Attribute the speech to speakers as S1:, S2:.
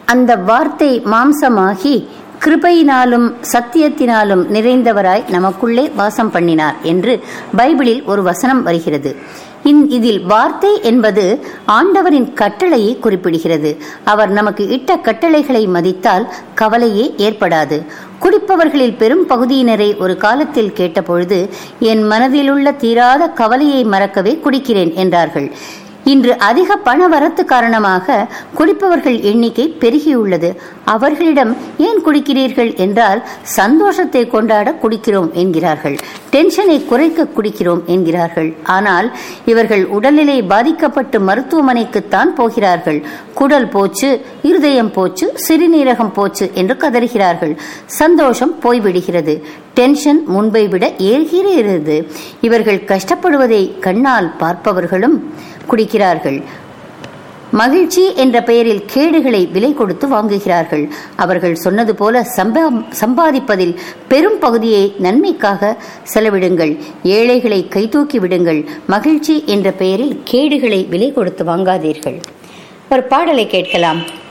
S1: அந்த வார்த்தை மாம்சமாகி கிருபையினாலும் சத்தியத்தினாலும் நிறைந்தவராய் நமக்குள்ளே வாசம் பண்ணினார் என்று பைபிளில் ஒரு வசனம் வருகிறது இதில் வார்த்தை என்பது ஆண்டவரின் கட்டளையை குறிப்பிடுகிறது அவர் நமக்கு இட்ட கட்டளைகளை மதித்தால் கவலையே ஏற்படாது குடிப்பவர்களில் பெரும் பகுதியினரை ஒரு காலத்தில் கேட்டபொழுது என் மனதிலுள்ள தீராத கவலையை மறக்கவே குடிக்கிறேன் என்றார்கள் இன்று அதிக பண வரத்து காரணமாக குடிப்பவர்கள் எண்ணிக்கை பெருகியுள்ளது அவர்களிடம் ஏன் குடிக்கிறீர்கள் என்றால் சந்தோஷத்தை கொண்டாட குடிக்கிறோம் என்கிறார்கள் டென்ஷனை குறைக்க குடிக்கிறோம் என்கிறார்கள் ஆனால் இவர்கள் உடல்நிலை பாதிக்கப்பட்டு மருத்துவமனைக்குத்தான் போகிறார்கள் குடல் போச்சு இருதயம் போச்சு சிறுநீரகம் போச்சு என்று கதறுகிறார்கள் சந்தோஷம் போய்விடுகிறது டென்ஷன் முன்பை விட ஏறுகிறது இவர்கள் கஷ்டப்படுவதை கண்ணால் பார்ப்பவர்களும் குடிக்கிறார்கள் மகிழ்ச்சி என்ற பெயரில் கேடுகளை விலை கொடுத்து வாங்குகிறார்கள் அவர்கள் சொன்னது போல சம்பா சம்பாதிப்பதில் பெரும் பகுதியை நன்மைக்காக செலவிடுங்கள் ஏழைகளை கைதூக்கி விடுங்கள் மகிழ்ச்சி என்ற பெயரில் கேடுகளை விலை கொடுத்து வாங்காதீர்கள் ஒரு பாடலை கேட்கலாம்